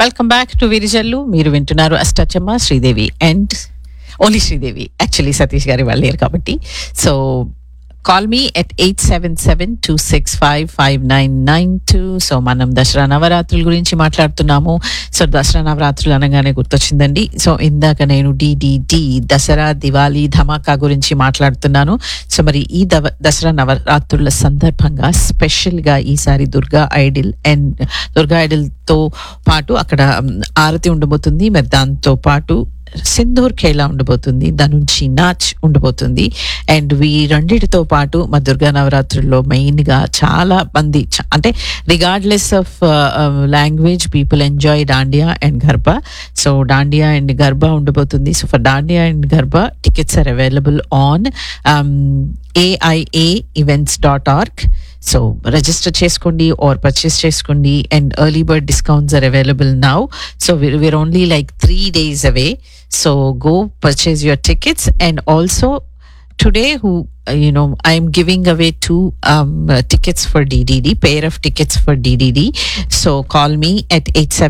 Welcome back to Virijallu మీరు వింటున్నారు అష్టచమ్మ Sridevi and only Sridevi actually Satish గారి వాళ్ళు లేరు కాబట్టి so call me at eight seven seven two six five five nine nine two so మనం దసరా నవరాత్రుల గురించి మాట్లాడుతున్నాము సో దసరా నవరాత్రులు అనగానే గుర్తొచ్చిందండి సో ఇందాక నేను డిడిడి దసరా దివాళీ ధమాకా గురించి మాట్లాడుతున్నాను సో మరి ఈ దవ దసరా నవరాత్రుల సందర్భంగా స్పెషల్గా ఈసారి దుర్గా ఐడిల్ అండ్ దుర్గా ఐడిల్తో పాటు అక్కడ మ్, ఆరతి ఉండబోతుంది మరి దాంతో పాటు సింధూర్ ఖేలా ఉండబోతుంది దాని నుంచి నాచ్ ఉండబోతుంది అండ్ వీ రెండిటితో పాటు మా దుర్గా నవరాత్రుల్లో మెయిన్గా చాలా మంది చ- అంటే regardless of language people enjoy dandiya and garba so dandiya and garba ఉండబోతుంది so for dandiya and garba tickets are available on AIA events dot org so register చేసుకోండి ఆర్ పర్చేస్ చేసుకోండి and early bird discounts are available now so we're only like three days away so go purchase your tickets and also today who uh, you know i'm giving away two um, uh, tickets for ddd pair of tickets for ddd so call me at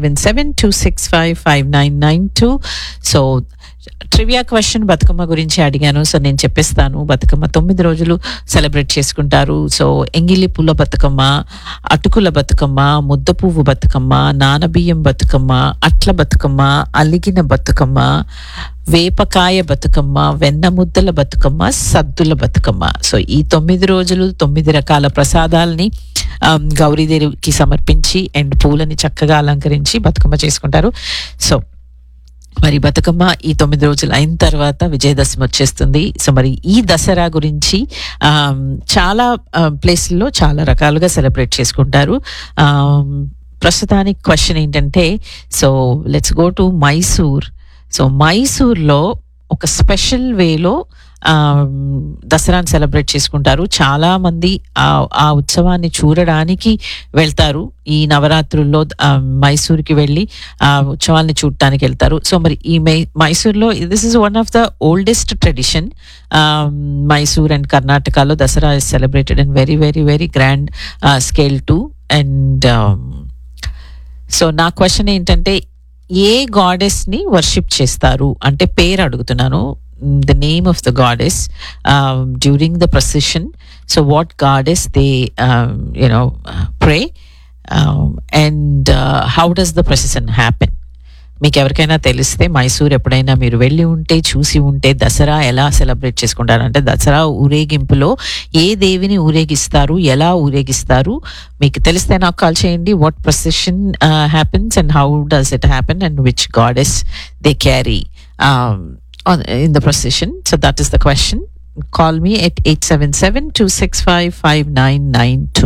877-265-5992 so trivia question Bathukamma గురించి అడిగాను so నేను చెప్పిస్తాను బతుకమ్మ తొమ్మిది రోజులు celebrate చేసుకుంటారు so ఎంగిలి పూల బతుకమ్మ అటుకుల బతుకమ్మ ముద్ద పువ్వు బతుకమ్మ నానబియ్యం బతుకమ్మ అట్ల బతుకమ్మ అలిగిన బతుకమ్మ వేపకాయ బతుకమ్మ వెన్న ముద్దల బతుకమ్మ సద్దుల బతుకమ్మ సో ఈ తొమ్మిది రోజులు తొమ్మిది రకాల ప్రసాదాలని ఆమ్, గౌరీదేవికి సమర్పించి అండ్ పూలని చక్కగా అలంకరించి బతుకమ్మ చేసుకుంటారు సో మరి బతుకమ్మ ఈ తొమ్మిది రోజులు అయిన తర్వాత విజయదశమి వచ్చేస్తుంది సో మరి ఈ దసరా గురించి ఆమ్, చాలా ప్లేస్ల్లో చాలా రకాలుగా సెలబ్రేట్ చేసుకుంటారు ఆమ్, ప్రస్తుతానికి క్వశ్చన్ ఏంటంటే so let's go to Mysore so మైసూర్లో ఒక స్పెషల్ వేలో దసరాని సెలబ్రేట్ చేసుకుంటారు చాలా మంది ఆ ఆ ఉత్సవాన్ని చూడడానికి వెళ్తారు ఈ నవరాత్రుల్లో ఆ, మైసూర్కి వెళ్ళి ఆ ఉత్సవాన్ని చూడటానికి వెళ్తారు సో మరి ఈ మై మైసూర్లో this is one of the oldest tradition Mysore and కర్ణాటకలో Dasara is celebrated in very very very grand scale to and so నా క్వశ్చన్ ఏంటంటే ఏ గాడెస్ ని వర్షిప్ చేస్తారు అంటే పేరు అడుగుతున్నాను the name of the goddess during the procession so what goddess they you know pray and how does the procession happen మీకు ఎవరికైనా తెలిస్తే మైసూర్ ఎప్పుడైనా మీరు వెళ్ళి ఉంటే చూసి ఉంటే దసరా ఎలా సెలబ్రేట్ చేసుకుంటారు అంటే దసరా ఊరేగింపులో ఏ దేవిని ఊరేగిస్తారు ఎలా ఊరేగిస్తారు మీకు తెలిస్తే నాకు కాల్ చేయండి what procession happens and how does it happen and which goddess they carry in the procession so that is the question call me at eight seven seven two six five five nine nine two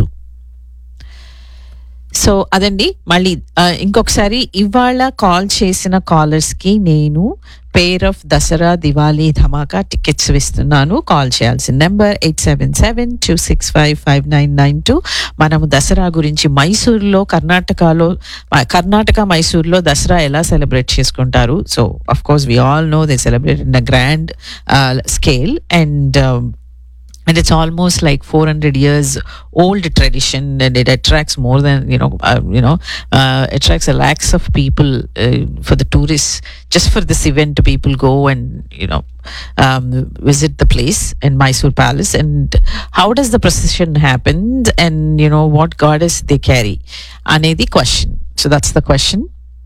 so అదండి మళ్ళీ ఆ, ఇంకొకసారి ఇవాళ call చేసిన callers కి నేను pair of Dasara Diwali Dhamaka tickets ఇస్తున్నాను call చేయాల్సిన number eight seven seven two six five five nine nine two మనము దసరా గురించి మైసూర్లో కర్ణాటకలో ఆ, కర్ణాటక మైసూర్లో దసరా ఎలా సెలబ్రేట్ చేసుకుంటారు so of course we all know they celebrate in a grand scale and and it's almost like 400 years old tradition and it attracts more than you know uh, you know uh, attracts a lakhs of people uh, for the tourists just for this event people go and you know um, visit the place in Mysore Palace and how does the procession happen and you know what goddess they carry anedi question so that's the question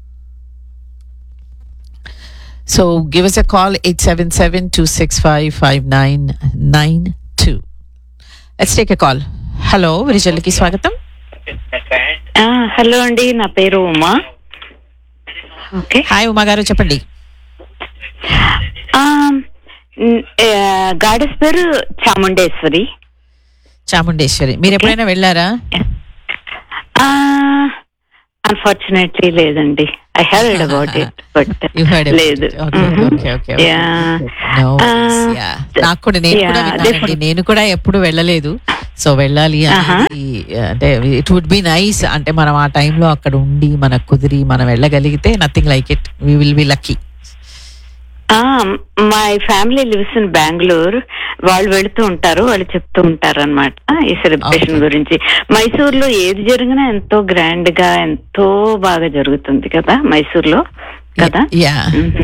so give us a call 877 265 5992. Let's take a call. Hello విరిజల్కి స్వాగతం ఆ, hello అండి నా పేరు Uma okay hi Uma గారు చెప్పండి ఆ, మ్, ఆ, గాడెస్ పేరు చాముండేశ్వరి చాముండేశ్వరి మీరు ఎప్పుడైనా వెళ్ళారా అన్ఫార్చునేట్లీ లేదండి I heard about it but You heard about లేదు it. Okay, okay, okay, okay. Yeah. No Ah, worries, yeah. నాకు కూడా నేను కూడా yeah, విన్నానండి definitely. నేను కూడా ఎప్పుడు వెళ్ళలేదు సో వెళ్ళాలి అనేది, అంటే ఇట్ వుడ్ బి నైస్ అంటే మనం ఆ టైంలో అక్కడ ఉండి మనకు కుదిరి మనం వెళ్ళగలిగితే nothing like it we will be lucky my family lives in Bengaluru వాళ్ళు వెళుతూ ఉంటారు వాళ్ళు చెప్తూ ఉంటారు అనమాట ఈ సెలబ్రేషన్ Okay. గురించి మైసూర్లో ఏది జరిగినా ఎంతో గ్రాండ్ గా ఎంతో బాగా జరుగుతుంది కదా మైసూర్లో కదా యా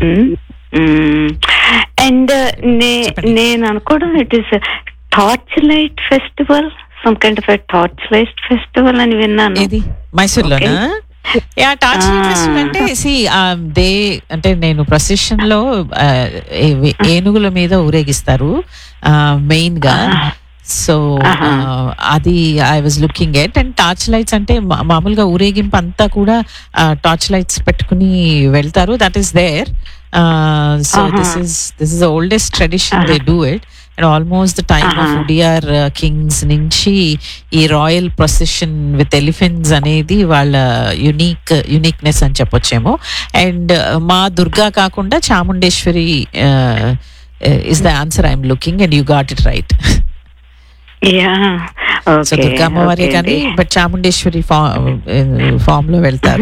అండ్ చెప్పండి. నేను అనుకోవడం it is torch light festival some kind of torch light festival అని విన్నాను ఏది మైసూర్లోనా యా టార్చ్ Ah. ఫెస్టివల్ అంటే సి దే అంటే నేను ప్రొసెషన్ లో ఆ, ఏ- ఏనుగుల మీద ఊరేగిస్తారు మెయిన్ గా సో ఆహా. అది I was looking at and torch lights అంటే మా- మామూలుగా ఊరేగింపు అంతా కూడా టార్చ్ లైట్స్ పెట్టుకుని వెళ్తారు దట్ ఈస్ దేర్ సో ఆహా. This is this is oldest tradition they do it and almost the time of ఆహా. ఉడియార్ కింగ్స్ నుంచి ఈ రాయల్ ప్రొసెషన్ విత్ ఎలిఫెంట్స్ అనేది వాళ్ళ యునీక్ యునీక్నెస్ అని చెప్పొచ్చేమో అండ్ మా దుర్గా కాకుండా Chamundeshwari is the answer I'm looking and you got it right yeah so Durga అమ్మవారే కానీ but Chamundeshwari form లో వెళ్తారు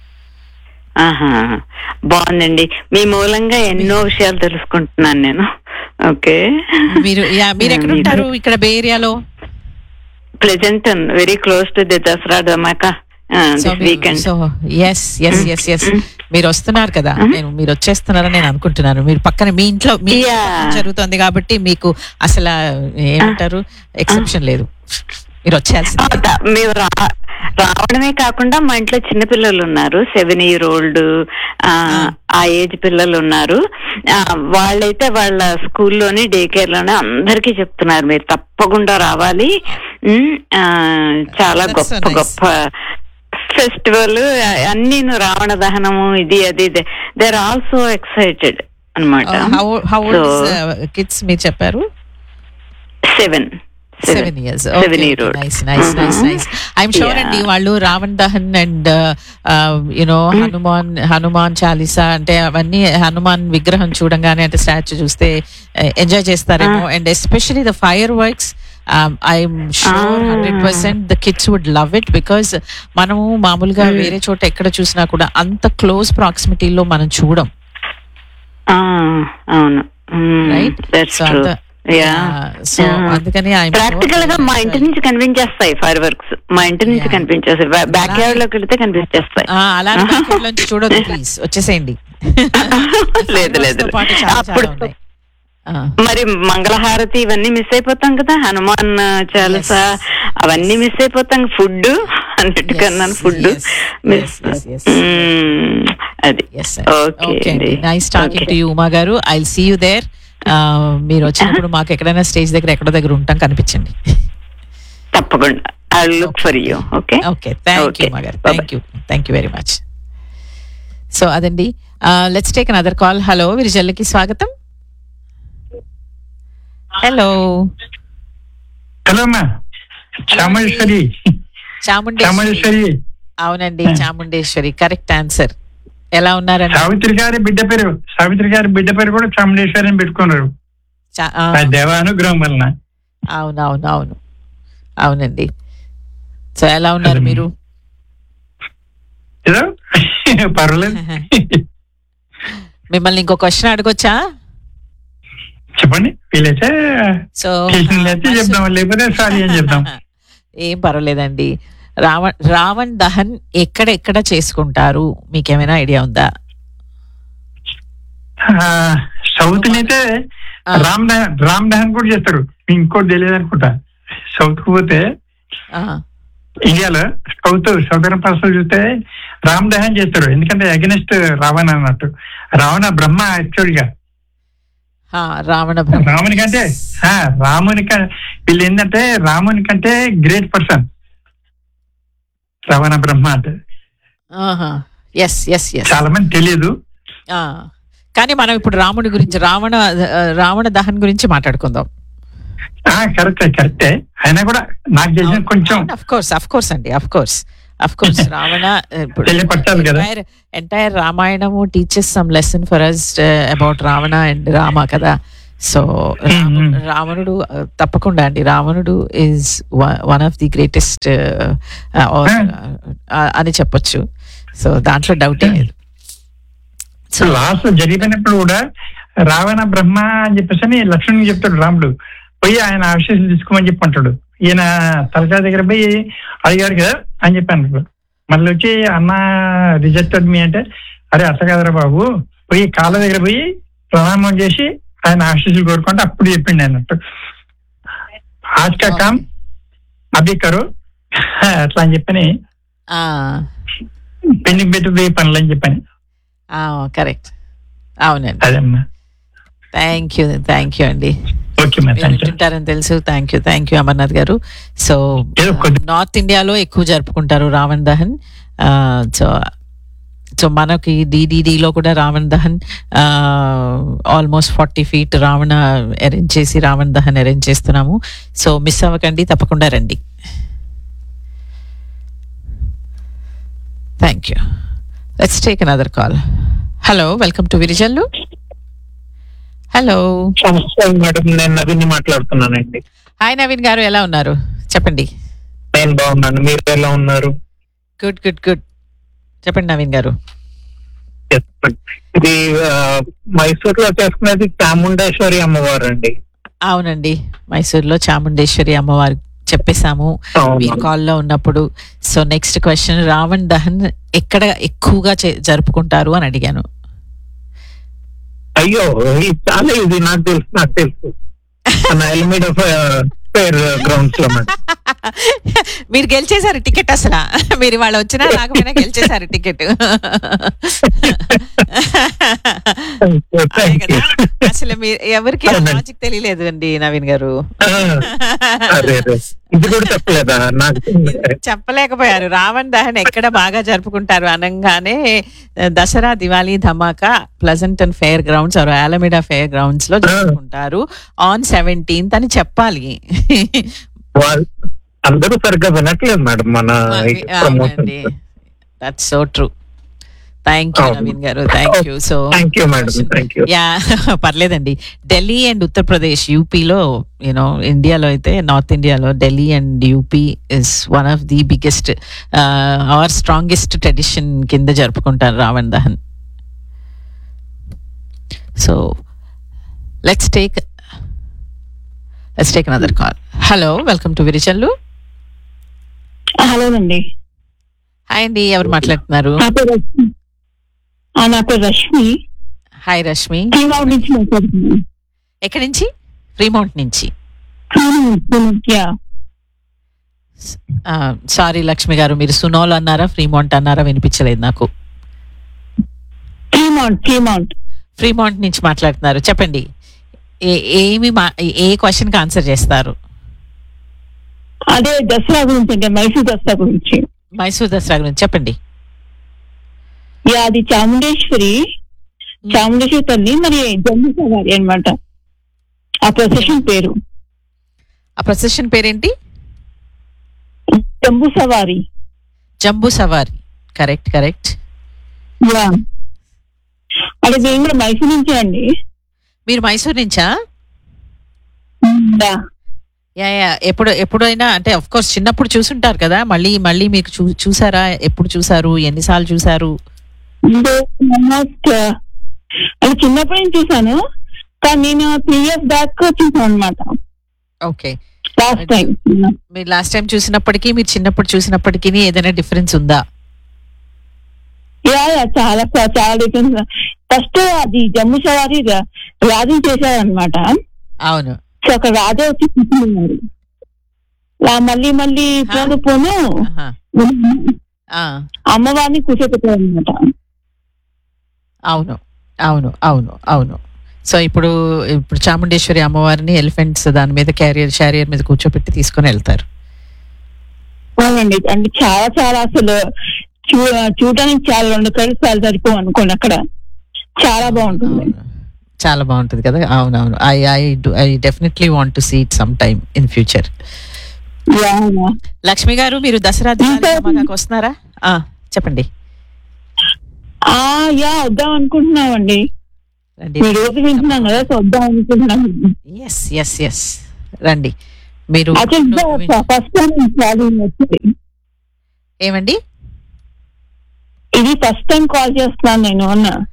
ఆహా బాగుందండి మీ మూలంగా ఎన్నో విషయాలు తెలుసుకుంటున్నాను నేను ఓకే మీరు యా మీరు ఎక్కడ ఉంటారు ఇక్కడ బే ఏరియాలో present very close to the Dasara Dhamaka so this weekend so yes yes yes yes మీరు వస్తున్నారు కదా నేను మీరు వచ్చేస్తున్నారని నేను అనుకుంటున్నాను మీరు పక్కన మీ ఇంట్లో మీ ఇంట్లో Yeah. పక్కన జరుగుతుంది కాబట్టి మీకు అసలు ఏమంటారు ఎక్సెప్షన్ లేదు మీరు వచ్చేయాల్సిందే మేము రా- రావడమే కాకుండా మా ఇంట్లో చిన్న పిల్లలు ఉన్నారు సెవెన్ ఇయర్ ఓల్డ్ ఆ ఏజ్ పిల్లలు ఉన్నారు ఆ, వాళ్ళైతే వాళ్ళ స్కూల్లోని డే కేర్ లోనే అందరికీ చెప్తున్నారు మీరు తప్పకుండా రావాలి ఉమ్, ఆ, చాలా That's so గొప్ప nice. గొప్ప ఫెస్టివల్ అన్ని రావణ దహనము ఇది అది దే ఆర్ ఆల్సో ఎక్సైటెడ్ అనమాట హౌ హౌ కిడ్స్ మీరు చెప్పారు seven seven years seven year old nice nice nice nice I'm sure అండి వాళ్ళు రావణ్ దహన్ అండ్ యునో హనుమాన్ హనుమాన్ చాలీసా అంటే అవన్నీ హనుమాన్ విగ్రహం చూడంగానే అంటే స్టాచ్యూ చూస్తే ఎంజాయ్ చేస్తారేమో and especially the fire works I'm sure hundred percent the kids would love it because మనము మామూలుగా వేరే చోట ఎక్కడ చూసినా కూడా అంత క్లోజ్ ప్రాక్సిమిటీలో మనం చూడం ఆ, అవును right that's so true yeah so అందుకని ఐఎమ్ ప్రాక్టికల్ గా మా ఇంటి నుంచి కనిపించేస్తాయి ఫైర్ వర్క్స్ మా ఇంటి నుంచి Yeah. కనిపించేస్తాయి బ్యాక్ యార్డ్ లోకి వెళ్తే కనిపించేస్తాయి అలా నుంచి చూడొద్దు ప్లీజ్ వచ్చేసేయండి లేదు లేదు తో పాటు చాలా చాలా అప్పుడు ఉన్నాయి. ఆ, మరి మంగళహారతి ఇవన్నీ మిస్ అయిపోతాం కదా హనుమాన్ చాలస Yes. అవన్నీ మిస్ అయిపోతాం ఫుడ్ అన్నిటికన్నాను Yes, food yes, miss yes, yes, yes. అది yes, sir. ఓకే Okay అండి అండి nice talking Okay. To you Uma గారు ఐ సీ యూ దేర్ మీరు వచ్చినప్పుడు మాకు ఎక్కడైనా స్టేజ్ దగ్గర ఎక్కడో దగ్గర ఉంటాం కనిపించండి తప్పకుండా I look for you okay okay thank you Okay. Uma గారు Bye-bye. Thank you thank you very much so అదండి let's take another call hello విరిజల్లకి స్వాగతం హలో హలో అమ్మా చామేశ్వరి చాముండేశ్వరి చామేశ్వరి అవునండి చాముండేశ్వరి కరెక్ట్ ఆన్సర్ ఎలా ఉన్నారండి సావిత్రి గారి బిడ్డ పేరు సావిత్రి గారి బిడ్డ పేరు కూడా చాముండేశ్వరి అని పెట్టుకున్నారు చా- ఆ, ఆ దేవానుగ్రహం వలన అవును అవును అవును అవునండి సో ఎలా ఉన్నారు అదే. మీరు ఏదో పర్వాలేదు మిమ్మల్ని ఇంకో క్వశ్చన్ అడగొచ్చా చెప్పండి వీలైతే సో చేసినట్లయితే చెప్దాం లేకపోతే సారీ అని చెప్దాం ఏం పర్వాలేదండి రావణ్ రావణ్ దహన్ ఎక్కడ ఎక్కడ చేసుకుంటారు మీకేమైనా ఐడియా ఉందా సౌత్ అయితే ఆ. రామ్ దహన్ రామ్ దహన్ కూడా చేస్తారు మీకు ఇంకోటి తెలియదు అనుకుంటా సౌత్ కు పోతే ఆ, ఇండియాలో సౌత్ సౌదర్న్ పార్సల్ చూస్తే రామ్ దహన్ చేస్తారు ఎందుకంటే అగెనిస్ట్ రావణ అన్నట్టు రావణ బ్రహ్మ యాక్చువల్ గా ఆ, రావణ బ్రహ్మ రాముని కంటే ఆ, రాముని క- వీళ్ళు ఏంటంటే రాముని కంటే గ్రేట్ పర్సన్ రావణ బ్రహ్మ అంటే ఎస్ ఎస్ ఎస్ చాలా మంది తెలియదు కానీ మనం ఇప్పుడు రాముడి గురించి రావణ ఆ, రావణ దహన్ గురించి మాట్లాడుకుందాం ఆ కరెక్టే కరెక్టే అయినా కూడా నాకు తెలిసిన కొంచెం అఫ్ కోర్స్ అఫ్ కోర్స్ అండి of course of course Ravana ఇప్పుడు తెలియపరచాలి కదా. ఎంటైర్ రామాయణము teachers some lesson for us about Ravana and Rama కదా సో Mhm. రావణుడు uh, తప్పకుండా అండి రావణుడు is one of the greatest అని చెప్పొచ్చు సో దాంట్లో డౌట్ లేదు సో లాస్ట్ జరిగినప్పుడు కూడా రావణ బ్రహ్మ అని చెప్పేసి అని లక్ష్మణునికి చెప్తాడు రాముడు పోయి ఆయన ఆశీస్సులు తీసుకోమని చెప్పి అంటాడు ఈయన తలకా దగ్గర పోయి అడిగాడు కదా అని చెప్పాను మళ్ళీ వచ్చి అన్న రిజెక్టెడ్ మీ అంటే అరే అట్లా కదరా బాబు పోయి కాళ్ళ దగ్గర పోయి ప్రణామం చేసి ఆయన ఆశీస్సులు కోరుకుంటే అప్పుడు చెప్పిండి అన్నట్టు ఆజ్కా కామ్ అభి కరు అట్లా అని చెప్పని ఆ, పెండింగ్ పెట్టుకుపోయి పనులు అని చెప్పని ఆ, కరెక్ట్ అవునండి అదమ్మా థ్యాంక్ యూ థ్యాంక్ యూ అండి ఓకే మరి మీరు థ్యాంక్ యూ వింటుంటారని తెలుసు thank you thank you Amarnath గారు సో ఏదో కొద్ది- నార్త్ ఇండియాలో ఎక్కువ జరుపుకుంటారు రావణ్ దహన్ సో సో మనకి డిడిడిలో కూడా Ravan Dahan almost forty feet Ravana arrange చేసి రావణ్ దహన్ అరేంజ్ చేస్తున్నాము సో మిస్ అవ్వకండి తప్పకుండా రండి thank you let's take another call hello welcome to Virijallu hello నమస్కారం మేడం నేను నవీన్ మాట్లాడుతున్నానండి హాయ్ నవీన్ గారు ఎలా ఉన్నారు చెప్పండి నేను బాగున్నాను మీరు ఎలా ఉన్నారు గుడ్ గుడ్ గుడ్ చెప్పండి నవీన్ గారు Yes, but ఇది మైసూర్ లో చేసుకునేది చాముండేశ్వరి అమ్మవారు అండి అవునండి మైసూర్లో చాముండేశ్వరి అమ్మవారు చెప్పేశాము అవును. మీరు కాల్లో ఉన్నప్పుడు so next question Ravan Dahan ఎక్కడ ఎక్కువగా చే- జరుపుకుంటారు అని అడిగాను అయ్యో ఇది చాలా ఇది నాకు తెలుసు నాకు తెలుసు మన ఎలిమిడ్ ఆఫ్ ఫేర్ గ్రౌండ్స్ లో మేడం మీరు గెలిచేశారు టికెట్ అసలు మీరు వాళ్ళు వచ్చినా రాకపోయినా గెలిచేశారు టికెట్ థ్యాంక్ యూ అసలు మీరు ఎవరికి అవునండి. లాజిక్ తెలియలేదు అండి నవీన్ గారు అరే అరే ఇది కూడా చెప్పలేదా నాకు చెప్పలేకపోయారు రావణ్ దహన్ ఎక్కడ బాగా జరుపుకుంటారు అనగానే Dasara Diwali Dhamaka Pleasanton fair grounds are Alameda fair grounds లో జరుపుకుంటారు ఆన్ సెవెంటీన్త్ అని చెప్పాలి వాళ్ళు అందరూ సరిగ్గా వినట్లేదు మేడం మన ప్రమోషన్ అవునండి that's so true thank you అవును. నవీన్ గారు thank you so thank you madam thank you yeah పర్లేదండి ఢిల్లీ అండ్ ఉత్తరప్రదేశ్ యూపీలో యూనో ఇండియాలో అయితే నార్త్ ఇండియాలో Delhi and UP is one of the biggest our strongest tradition కింద జరుపుకుంటారు Ravan Dahan so let's take let's take another call hello welcome to Virijallu hello అండి hi అండి ఎవరు మాట్లాడుతున్నారు నా పేరు రష్మి ఆ, నా పేరు రష్మి హాయ్ రష్మి శ్రీరావు నుంచి మాట్లాడుతున్నాను ఎక్కడి నుంచి ఫ్రీమౌంట్ నుంచి యా సారీ లక్ష్మి గారు మీరు సునోల్ అన్నారా ఫ్రీమౌంట్ అన్నారా వినిపించలేదు నాకు ఫ్రీమౌంట్ ఫ్రీమౌంట్ ఫ్రీమౌంట్ నుంచి మాట్లాడుతున్నారు చెప్పండి ఏ- ఏమి మా- ఏ క్వశ్చన్ కి ఆన్సర్ చేస్తారు అదే దసరా గురించి అంటే మైసూర్ దసరా గురించి మైసూర్ దసరా గురించి చెప్పండి యా అది చాముండేశ్వరి చాముండేశ్వరి తల్లి మరి జమ్ము సవారి అన్నమాట ఆ ప్రొసెషన్ పేరు ఆ ప్రొసెషన్ పేరేంటి Jamboo Savari Jamboo Savari correct correct yeah అదే మేము కూడా మైసూర్ నుంచే అండి మీరు మైసూర్ నుంచా యా యా యా ఎప్పుడు ఎప్పుడైనా అంటే అఫ్ కోర్స్ చిన్నప్పుడు చూసుంటారు కదా మళ్ళీ మళ్ళీ మీకు చూ చూసారా ఎప్పుడు చూసారు ఎన్నిసార్లు చూసారు ఆల్మోస్ట్ అది చిన్నప్పటి నుంచి చూసాను కానీ నేను త్రీ ఇయర్స్ బ్యాక్ చూసాను అనమాట ఓకే లాస్ట్ టైం మీరు లాస్ట్ టైం చూసినప్పటికీ మీరు చిన్నప్పుడు చూసినప్పటికీ ఏదైనా డిఫరెన్స్ ఉందా యా యా చాలా చాలా డిఫరెన్స్ ఫస్ట్ అది జమ్ము సవారి రా- రాజు చేశారనమాట అవును సో అక్కడ రాజా వచ్చి కూర్చున్నారు లా మళ్ళీ మళ్ళీ పోను పోను ఆహా. ఆ, అమ్మవారిని కూర్చోపెట్టారు అనమాట అవును అవును అవును అవును సో ఇప్పుడు ఇప్పుడు చాముండేశ్వరి అమ్మవారిని ఎలిఫెంట్స్ దాని మీద క్యారియర్ షారియర్ మీద కూర్చోపెట్టి తీసుకొని వెళ్తారు అవునండి అంటే చాలా చాలా అసలు చూ చూడడానికి చాలా రెండు కళ్ళు చాలా సరిపో అనుకోండి అక్కడ చాలా బాగుంటుంది అవును. చాలా బాగుంటుంది కదా అవును అవును I I I definitely want to see it some time in future yeah yeah Lakshmi గారు మీరు దసరా దివాళీ ఇంకా- ధమాకాకి వస్తున్నారా ఆ, చెప్పండి ఆ యా వద్దాం అనుకుంటున్నామండి రండి మీ రోజు వింటున్నాం కదా సో వద్దాం అనుకుంటున్నాం ఎస్ ఎస్ ఎస్ రండి మీరు యాక్చువల్ ఫస్ట్ టైం కాల్ వచ్చింది ఏమండి ఇది ఫస్ట్ టైం కాల్ చేస్తున్నాను నేను అన్న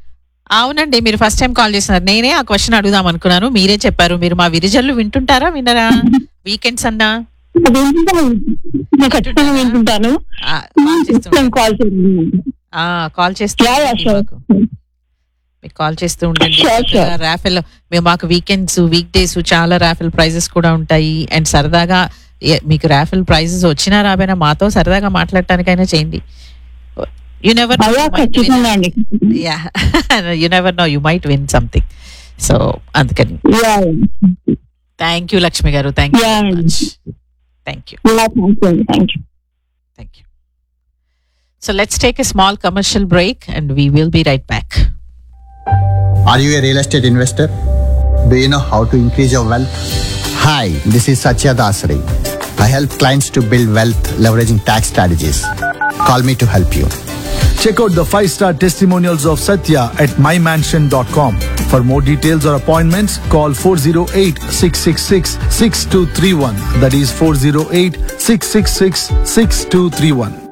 అవునండి మీరు ఫస్ట్ టైం కాల్ చేస్తున్నారు నేనే ఆ క్వశ్చన్ అడుగుదాం అనుకున్నాను మీరే చెప్పారు మీరు మా విరిజల్లు వింటుంటారా వినరా వీకెండ్స్ అన్నా వింటుంటాను నేను ఖచ్చితంగా వింటుంటాను ఆ, కాల్ చేస్తూ కాల్ చేయండి ఆ, కాల్ చేస్తూ Yeah, yeah, ఉండండి sure. మాకు. మీకు కాల్ చేస్తూ ఉండండి Sure, sure. రాఫెల్ మేము మాకు వీకెండ్స్ వీక్ డేస్ చాలా రాఫెల్ ప్రైజెస్ కూడా ఉంటాయి అండ్ సరదాగా ఏ- మీకు రాఫెల్ ప్రైజెస్ వచ్చినా రాబోయినా మాతో సరదాగా మాట్లాడటానికైనా చేయండి యు నెవర్ అలా ఖచ్చితంగా అండి yeah you never know you might win something so అందుకని yeah thank you Lakshmi garu thank you Yeah. Thank you yeah thank you thank you thank you so let's take a small commercial break and we will be right back Are you a real estate investor? Do you know how to increase your wealth? Hi, this is Satya Dasari. I help clients to build wealth leveraging tax strategies. Call me to help you. Check out the 5-star testimonials of Satya at mymansion.com. For more details or appointments, call 408-666-6231. That is 408-666-6231.